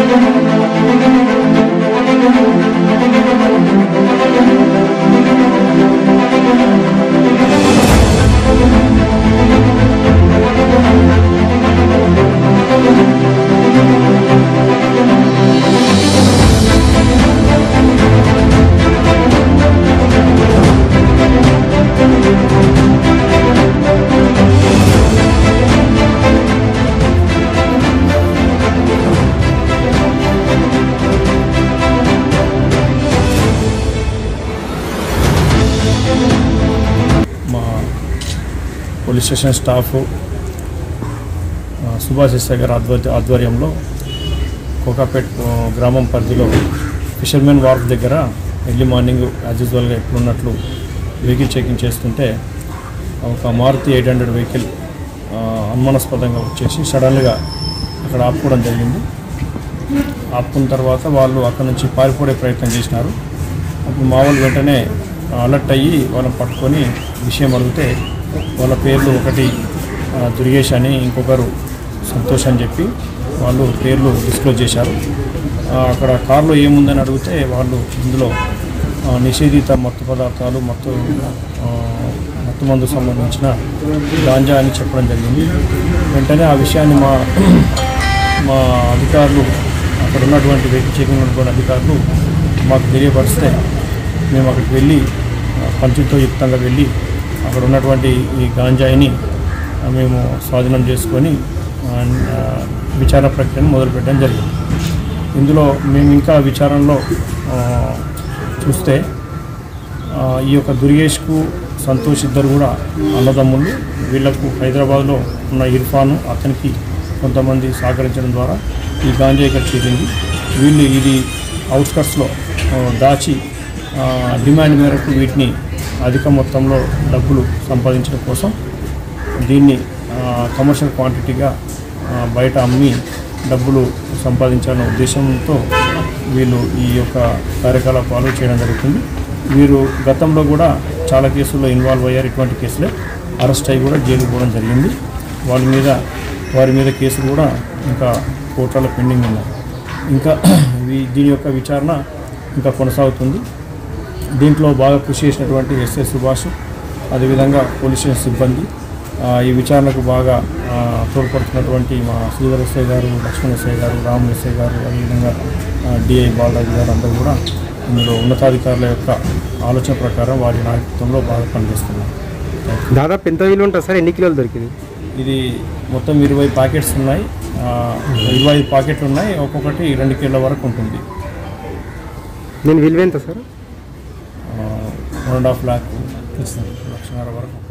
మా police station staff ఆ, Subhash SI గారి ఆధ్వర్య ఆధ్వర్యంలో కోకాపేట్ ఆ, గ్రామం పరిధిలో ఫిషర్మెన్ వార్ఫ్ దగ్గర ఎర్లీ మార్నింగ్ యాజ్ యూజువల్గా ఎప్పుడున్నట్లు వెహికల్ చెకింగ్ చేస్తుంటే ఒక మారుతి ఎయిట్ హండ్రెడ్ వెహికల్ ఆ, అనుమానాస్పదంగా వచ్చేసి సడన్గా అక్కడ ఆపుకోవడం జరిగింది ఆపుకున్న తర్వాత వాళ్ళు అక్కడ నుంచి పారిపోయే ప్రయత్నం చేసినారు అప్పుడు మా వాళ్ళు వెంటనే అలర్ట్ అయ్యి వాళ్ళని పట్టుకొని విషయం అడిగితే వాళ్ళ పేర్లు ఒకటి ఆ, దుర్గేష్ అని ఇంకొకరు సంతోష్ అని చెప్పి వాళ్ళు పేర్లు డిస్క్లోజ్ చేశారు ఆ, అక్కడ కారులో ఏముందని అడిగితే వాళ్ళు ఇందులో ఆ, నిషేధిత మత్తు పదార్థాలు మత్తు ఆ, మత్తు మందు సంబంధించిన గాంజా అని చెప్పడం జరిగింది వెంటనే ఆ విషయాన్ని మా మా అధికారులు అక్కడ ఉన్నటువంటి వెహికల్ చెకింగ్ ఉన్నటువంటి అధికారులు మాకు తెలియపరిస్తే మేము అక్కడికి వెళ్ళి ఆ, పంచుతో యుక్తంగా వెళ్ళి అక్కడ ఉన్నటువంటి ఈ గాంజాయిని ఆ, మేము స్వాధీనం చేసుకొని ఆ, ఆ, విచారణ ప్రక్రియను మొదలుపెట్టడం జరిగింది ఇందులో మేము ఇంకా విచారణలో ఆ, చూస్తే ఆ, ఈ యొక్క దుర్గేష్కు సంతోష్ ఇద్దరు కూడా అన్నదమ్ములు వీళ్లకు హైదరాబాద్లో ఉన్న ఇర్ఫాను అతనికి కొంతమంది సహకరించడం ద్వారా ఈ గాంజా ఇక్కడ చేరింది వీళ్ళు ఇది అవుట్స్కట్స్లో ఆ, దాచి ఆ, డిమాండ్ మేరకు వీటిని అధిక మొత్తంలో డబ్బులు సంపాదించడం కోసం దీన్ని ఆ, కమర్షియల్ క్వాంటిటీగా ఆ, బయట అమ్మి డబ్బులు సంపాదించాలనే ఉద్దేశంతో వీళ్ళు ఈ యొక్క కార్యకలాపాలు చేయడం జరుగుతుంది వీరు గతంలో కూడా చాలా కేసుల్లో ఇన్వాల్వ్ అయ్యారు ఇటువంటి కేసులే అరెస్ట్ అయ్యి కూడా జైలుకు పోవడం జరిగింది వాళ్ళ మీద వారి మీద కేసులు కూడా ఇంకా కోర్టులలో పెండింగ్ ఉన్నాయి ఇంకా వీ- దీని యొక్క విచారణ ఇంకా కొనసాగుతుంది దీంట్లో బాగా కృషి చేసినటువంటి ఎస్ఐ సుభాష్ అదేవిధంగా పోలీస్ స్టేషన్ సిబ్బంది ఆ, ఈ విచారణకు బాగా ఆ, తోడ్పడుతున్నటువంటి మా శ్రీధర్ ఎస్ఐ గారు లక్ష్మణ్ ఎస్ఐ గారు రామ్ ఎస్ఐ గారు అదేవిధంగా డిఐ బాలరాజు గారు అందరూ కూడా ఇందులో ఉన్నతాధికారుల యొక్క ఆలోచన ప్రకారం వారి నాయకత్వంలో బాగా పనిచేస్తున్నారు దాదాపు ఎంత విలువ ఉంటుంది సార్ ఎన్ని కిలోలు దొరికింది ఇది మొత్తం ఇరవై ప్యాకెట్స్ ఉన్నాయి ఆ, ఇరవై ఐదు ప్యాకెట్లు ఉన్నాయి ఒక్కొక్కటి రెండు కిలోల వరకు ఉంటుంది నేను విలువ ఎంత sir one and half lakh లక్షన్నర వరకు